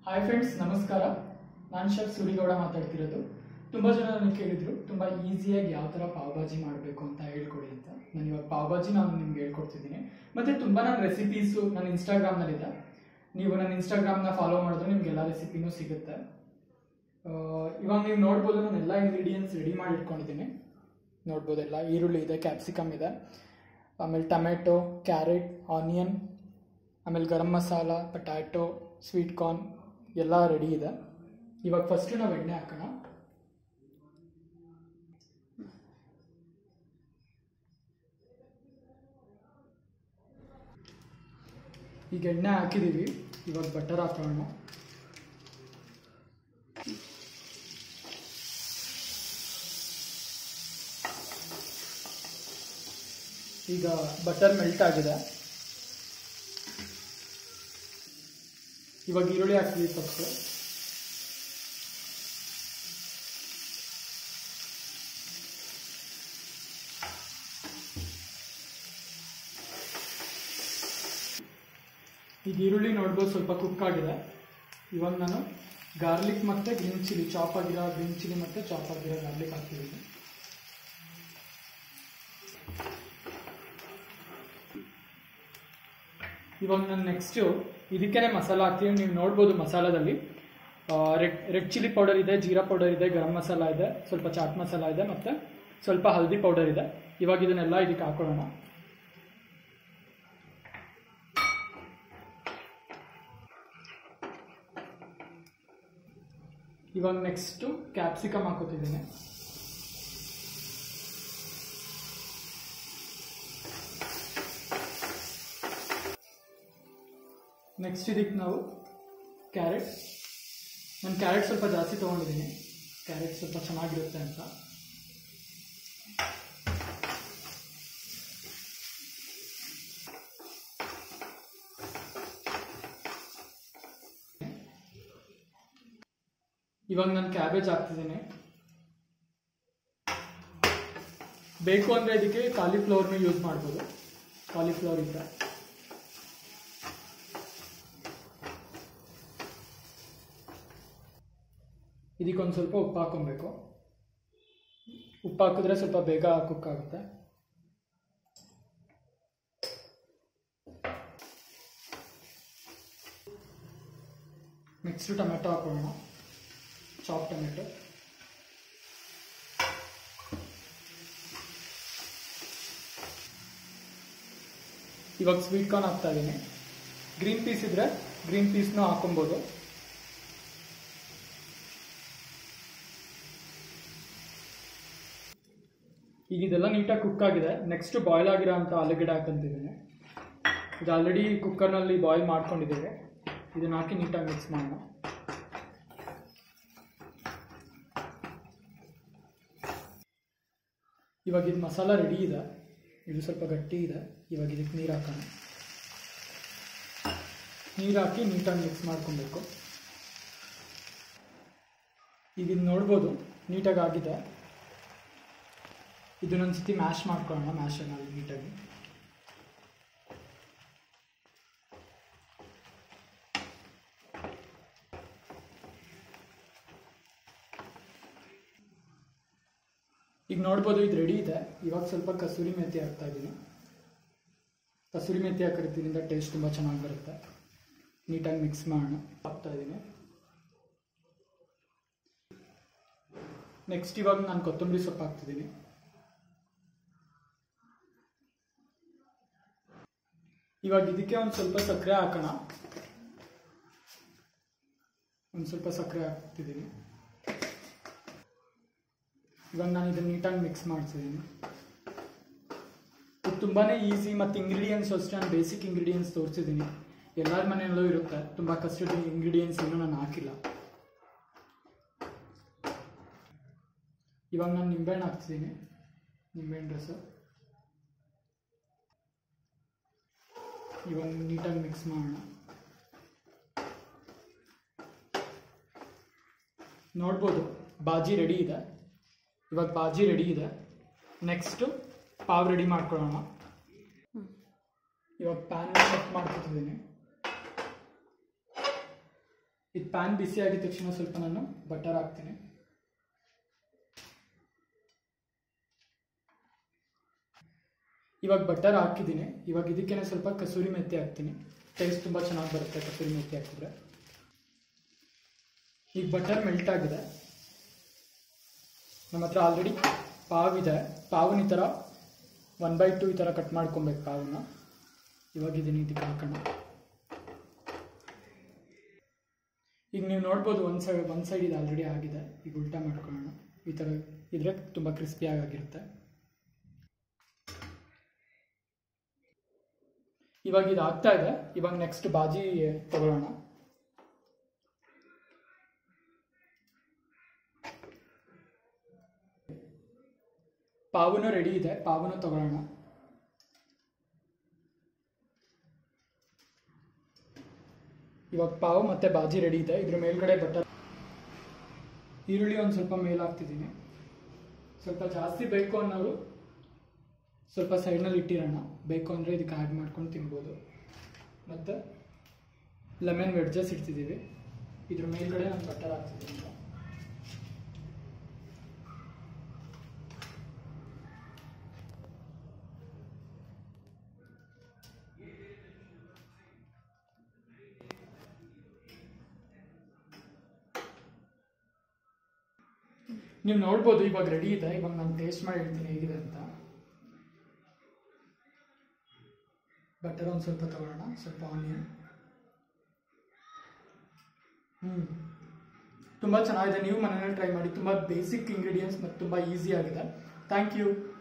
hi friends ನಮಸ್ಕಾರ ನಾನು chef ಸುರಿಗೌಡ ಮಾತಾಡ್ತಿರೋದು ತುಂಬ ಜನ ನನಗೆ ಕೇಳಿದ್ರು ತುಂಬ ಈಸಿಯಾಗಿ ಯಾವ ಥರ ಪಾವ್ ಭಾಜಿ ಮಾಡಬೇಕು ಅಂತ ಹೇಳ್ಕೊಡಿ ಅಂತ ನಾನು ಇವಾಗ ಪಾವ್ ಭಾಜಿ ನಾನು ನಿಮ್ಗೆ ಹೇಳ್ಕೊಡ್ತಿದ್ದೀನಿ ಮತ್ತು ತುಂಬ ನನ್ನ ರೆಸಿಪೀಸು ನನ್ನ ಇನ್ಸ್ಟಾಗ್ರಾಮ್ನಲ್ಲಿದೆ ನೀವು ನನ್ನ ಇನ್ಸ್ಟಾಗ್ರಾಮ್ನ ಫಾಲೋ ಮಾಡಿದ್ರೆ ನಿಮ್ಗೆ ಎಲ್ಲ ರೆಸಿಪಿನೂ ಸಿಗುತ್ತೆ ಆ, ಇವಾಗ ನೀವು ನೋಡ್ಬೋದು ನಾನು ಎಲ್ಲ ಇಂಗ್ರೀಡಿಯೆಂಟ್ಸ್ ರೆಡಿ ಮಾಡಿ ಇಟ್ಕೊಂಡಿದ್ದೀನಿ ನೋಡ್ಬೋದೆಲ್ಲ ಈರುಳ್ಳಿ ಇದೆ ಕ್ಯಾಪ್ಸಿಕಮ್ ಇದೆ ಆಮೇಲೆ ಟೊಮೆಟೊ ಕ್ಯಾರೆಟ್ ಆನಿಯನ್ ಆಮೇಲೆ garam masala potato sweet corn ಎಲ್ಲ ರೆಡಿ ಇದೆ ಇವಾಗ ಫಸ್ಟು ನಾವು ಎಣ್ಣೆ ಹಾಕೋಣ ಈಗ ಎಣ್ಣೆ ಹಾಕಿದ್ದೀವಿ ಇವಾಗ ಬಟರ್ ಹಾಕೋಣ ಈಗ ಬಟರ್ ಮೆಲ್ಟ್ ಆಗಿದೆ ಇವಾಗ ಈರುಳ್ಳಿ ಹಾಕ್ತೀವಿ ಫಸ್ಟ್ ಈಗ ಈರುಳ್ಳಿ ನೋಡ್ಬೋದು ಸ್ವಲ್ಪ ಕುಕ್ ಆಗಿದೆ ಇವಾಗ ನಾನು ಗಾರ್ಲಿಕ್ ಮತ್ತು ಗ್ರೀನ್ ಚಿಲ್ಲಿ ಚಾಪ್ ಆಗಿರೋ ಗ್ರೀನ್ ಚಿಲ್ಲಿ ಮತ್ತು ಚಾಪ್ ಆಗಿರೋ ಗಾರ್ಲಿಕ್ ಹಾಕ್ತಿದ್ದೀನಿ ಇವಾಗ ನಾನು ನೆಕ್ಸ್ಟು ಇದಕ್ಕೇನೆ ಮಸಾಲ ಹಾಕ್ತೀವಿ ನೀವು ನೋಡ್ಬೋದು ಮಸಾಲದಲ್ಲಿ ರೆಡ್ ರೆಡ್ ಚಿಲ್ಲಿ ಪೌಡರ್ ಇದೆ ಜೀರಾ ಪೌಡರ್ ಇದೆ ಗರಂ ಮಸಾಲ ಇದೆ ಸ್ವಲ್ಪ ಚಾಟ್ ಮಸಾಲ ಇದೆ ಮತ್ತು ಸ್ವಲ್ಪ ಹಲ್ದಿ ಪೌಡರ್ ಇದೆ ಇವಾಗ ಇದನ್ನೆಲ್ಲ ಇದಕ್ಕೆ ಹಾಕೊಳ್ಳೋಣ ಇವಾಗ ನೆಕ್ಸ್ಟು ಕ್ಯಾಪ್ಸಿಕಮ್ ಹಾಕೋತಿದ್ದೀನಿ ನೆಕ್ಸ್ಟ್ ಇದಕ್ಕೆ ನಾವು ಕ್ಯಾರೆಟ್ ನಾನು ಕ್ಯಾರೆಟ್ ಸ್ವಲ್ಪ ಜಾಸ್ತಿ ತೊಗೊಂಡಿದ್ದೀನಿ ಕ್ಯಾರೆಟ್ ಸ್ವಲ್ಪ ಚೆನ್ನಾಗಿರುತ್ತೆ ಅಂತ ಇವಾಗ ನಾನು ಕ್ಯಾಬೇಜ್ ಹಾಕ್ತಿದ್ದೀನಿ ಬೇಕು ಅಂದರೆ ಇದಕ್ಕೆ ಕಾಲಿಫ್ಲವರ್ನು ಯೂಸ್ ಮಾಡ್ಬೋದು ಕಾಲಿಫ್ಲವರ್ ಇದ್ದರೆ ಇದಕ್ಕೊಂದು ಸ್ವಲ್ಪ ಉಪ್ಪು ಹಾಕೊಬೇಕು ಉಪ್ಪು ಹಾಕಿದ್ರೆ ಸ್ವಲ್ಪ ಬೇಗ ಕುಕ್ ಆಗುತ್ತೆ ನೆಕ್ಸ್ಟ್ ಟೊಮೆಟೊ ಹಾಕೊಳ್ಳೋಣ ಚಾಪ್ ಟೊಮೆಟೊ ಇವಾಗ ಸ್ವೀಟ್ ಕಾರ್ನ್ ಹಾಕ್ತಾ ಇದ್ದೀನಿ ಗ್ರೀನ್ ಪೀಸ್ ಇದ್ರೆ ಗ್ರೀನ್ ಪೀಸ್ನೂ ಹಾಕೊಬೋದು ಈಗ ಇದೆಲ್ಲ ನೀಟಾಗಿ ಕುಕ್ ಆಗಿದೆ ನೆಕ್ಸ್ಟ್ ಬಾಯ್ಲ್ ಆಗಿರೋ ಅಂಥ ಆಲೂಗಡ್ಡೆ ಹಾಕಂತಿದ್ದೀನಿ ಇದು ಆಲ್ರೆಡಿ ಕುಕ್ಕರ್ನಲ್ಲಿ ಬಾಯ್ಲ್ ಮಾಡ್ಕೊಂಡಿದ್ದೇವೆ ಇದನ್ನ ಹಾಕಿ ನೀಟಾಗಿ ಮಿಕ್ಸ್ ಮಾಡೋಣ ಇವಾಗ ಇದು ಮಸಾಲ ರೆಡಿ ಇದೆ ಇದು ಸ್ವಲ್ಪ ಗಟ್ಟಿ ಇದೆ ಇವಾಗ ಇದಕ್ಕೆ ನೀರು ಹಾಕೋಣ ನೀರು ಹಾಕಿ ನೀಟಾಗಿ ಮಿಕ್ಸ್ ಮಾಡ್ಕೊಬೇಕು ಈಗ ಇದು ನೋಡ್ಬೋದು ನೀಟಾಗಿ ಆಗಿದೆ ಇದನ್ನೊಂದು ಸತಿ ಮ್ಯಾಶ್ ಮಾಡ್ಕೊಳ್ಳೋಣ ಮ್ಯಾಶನಲ್ಲಿ ನೀಟಾಗಿ ಈಗ ನೋಡ್ಬೋದು ಇದು ರೆಡಿ ಇದೆ ಇವಾಗ ಸ್ವಲ್ಪ ಕಸೂರಿ ಮೆಥಿ ಹಾಕ್ತಾ ಇದ್ದೀನಿ ಕಸೂರಿ ಮೆಥಿ ಹಾಕಿರೋದ್ರಿಂದ ಟೇಸ್ಟ್ ತುಂಬ ಚೆನ್ನಾಗಿ ಬರುತ್ತೆ ನೀಟಾಗಿ ಮಿಕ್ಸ್ ಮಾಡೋಣ ಹಾಕ್ತಾ ಇದ್ದೀನಿ ನೆಕ್ಸ್ಟ್ ಇವಾಗ ನಾನು ಕೊತ್ತಂಬರಿ ಸೊಪ್ಪು ಹಾಕ್ತಿದ್ದೀನಿ ಇವಾಗ ಇದಕ್ಕೆ ಒಂದು ಸ್ವಲ್ಪ ಸಕ್ಕರೆ ಹಾಕೋಣ ಒಂದು ಸ್ವಲ್ಪ ಸಕ್ಕರೆ ಹಾಕ್ತಿದ್ದೀನಿ ಇವಾಗ ನಾನು ಇದನ್ನು ನೀಟಾಗಿ ಮಿಕ್ಸ್ ಮಾಡ್ತಿದ್ದೀನಿ ಇದು ತುಂಬಾ ಈಸಿ ಮತ್ತು ಇಂಗ್ರೀಡಿಯೆಂಟ್ಸ್ ಅಷ್ಟೇ ನಾನು ಬೇಸಿಕ್ ಇಂಗ್ರೀಡಿಯೆಂಟ್ಸ್ ತೋರಿಸಿದ್ದೀನಿ ಎಲ್ಲರ ಮನೆಯಲ್ಲೂ ಇರುತ್ತೆ ತುಂಬ ಕಷ್ಟದ ಇಂಗ್ರೀಡಿಯೆಂಟ್ಸ್ ಏನೂ ನಾನು ಹಾಕಿಲ್ಲ ಇವಾಗ ನಾನು ನಿಂಬೆಹಣ್ಣು ಹಾಕ್ತಿದ್ದೀನಿ ನಿಂಬೆಹಣ್ಣು ರಸ ಇವಾಗ ನೀಟಾಗಿ ಮಿಕ್ಸ್ ಮಾಡೋಣ ನೋಡ್ಬೋದು ಬಾಜಿ ರೆಡಿ ಇದೆ ಇವಾಗ ಬಾಜಿ ರೆಡಿ ಇದೆ ನೆಕ್ಸ್ಟು ಪಾವ್ ರೆಡಿ ಮಾಡ್ಕೊಳ್ಳೋಣ ಇವಾಗ ಪ್ಯಾನ್ ಸೆಟ್ ಮಾಡ್ಕೊತಿದ್ದೀನಿ ಇದು ಪ್ಯಾನ್ ಬಿಸಿ ಆಗಿದ ತಕ್ಷಣ ಸ್ವಲ್ಪ ನಾನು ಬಟರ್ ಹಾಕ್ತೀನಿ ಇವಾಗ ಬಟರ್ ಹಾಕಿದ್ದೀನಿ ಇವಾಗ ಇದಕ್ಕೇನೆ ಸ್ವಲ್ಪ ಕಸೂರಿ ಮೆಥಿ ಹಾಕ್ತೀನಿ ಟೇಸ್ಟ್ ತುಂಬ ಚೆನ್ನಾಗಿ ಬರುತ್ತೆ ಕಸೂರಿ ಮೆಥಿ ಹಾಕಿದ್ರೆ ಈಗ ಬಟರ್ ಮೆಲ್ಟ್ ಆಗಿದೆ ನಮ್ಮ ಹತ್ರ ಆಲ್ರೆಡಿ ಪಾವಿದೆ ಪಾವನ್ ಈ ಥರ ಒನ್ ಬೈ ಟು ಈ ಥರ ಕಟ್ ಮಾಡ್ಕೊಬೇಕು ಪಾವನ್ನ ಇವಾಗ ಇದನ್ನ ಇದಕ್ಕೆ ಹಾಕೋಣ ಈಗ ನೀವು ನೋಡ್ಬೋದು ಒಂದು ಸೈಡ್ ಒಂದು ಸೈಡ್ ಇದು ಆಲ್ರೆಡಿ ಆಗಿದೆ ಈಗ ಉಲ್ಟಾ ಮಾಡ್ಕೊಳ್ಳೋಣ ಈ ಥರ ಇದ್ರೆ ತುಂಬ ಕ್ರಿಸ್ಪಿಯಾಗಿ ಆಗಿರುತ್ತೆ ಇವಾಗ ಇದು ಆಗ್ತಾ ಇದೆ ಇವಾಗ ನೆಕ್ಸ್ಟ್ ಬಾಜಿ ತಗೊಳ್ಳೋಣ ಪಾವುನು ರೆಡಿ ಇದೆ ಪಾವುನು ತಗೊಳ್ಳೋಣ ಇವಾಗ ಪಾವು ಮತ್ತೆ ಬಾಜಿ ರೆಡಿ ಇದೆ ಇದ್ರ ಮೇಲ್ಗಡೆ ಬಟರ್ ಈರುಳ್ಳಿ ಒಂದು ಸ್ವಲ್ಪ ಮೇಲ್ ಹಾಕ್ತಿದ್ದೀನಿ ಸ್ವಲ್ಪ ಜಾಸ್ತಿ ಬೇಕು ಅನ್ನೋರು ಸ್ವಲ್ಪ ಸೈಡ್ನಲ್ಲಿ ಇಟ್ಟಿರೋಣ ಬೇಕು ಅಂದರೆ ಇದಕ್ಕೆ ಆ್ಯಡ್ ಮಾಡ್ಕೊಂಡು ತಿನ್ಬೋದು ಮತ್ತು ಲೆಮನ್ ವೆಡ್ಜಸ್ ಇಡ್ತಿದ್ದೀವಿ ಇದ್ರ ಮೇಲ್ಗಡೆ ನಾನು ಬಟರ್ ಹಾಕ್ತಿದ್ದೀನಿ ನೀವು ನೋಡ್ಬೋದು ಇವಾಗ ರೆಡಿ ಇದೆ ಇವಾಗ ನಾನು ಟೇಸ್ಟ್ ಮಾಡಿ ಹೇಳ್ತೀನಿ ಹೇಗಿದೆ ಅಂತ ಬಟರ್ ಒಂದು ಸ್ವಲ್ಪ ತಗೊಳ್ಳೋಣ ಸ್ವಲ್ಪ ಆನಿಯನ್ ಹ್ಞೂ ತುಂಬ ಚೆನ್ನಾಗಿದೆ ನೀವು ಮನೆಯಲ್ಲಿ ಟ್ರೈ ಮಾಡಿ ತುಂಬ ಬೇಸಿಕ್ ಇಂಗ್ರೀಡಿಯೆಂಟ್ಸ್ ಮತ್ತು ತುಂಬ ಈಸಿ ಆಗಿದೆ ಥ್ಯಾಂಕ್ ಯು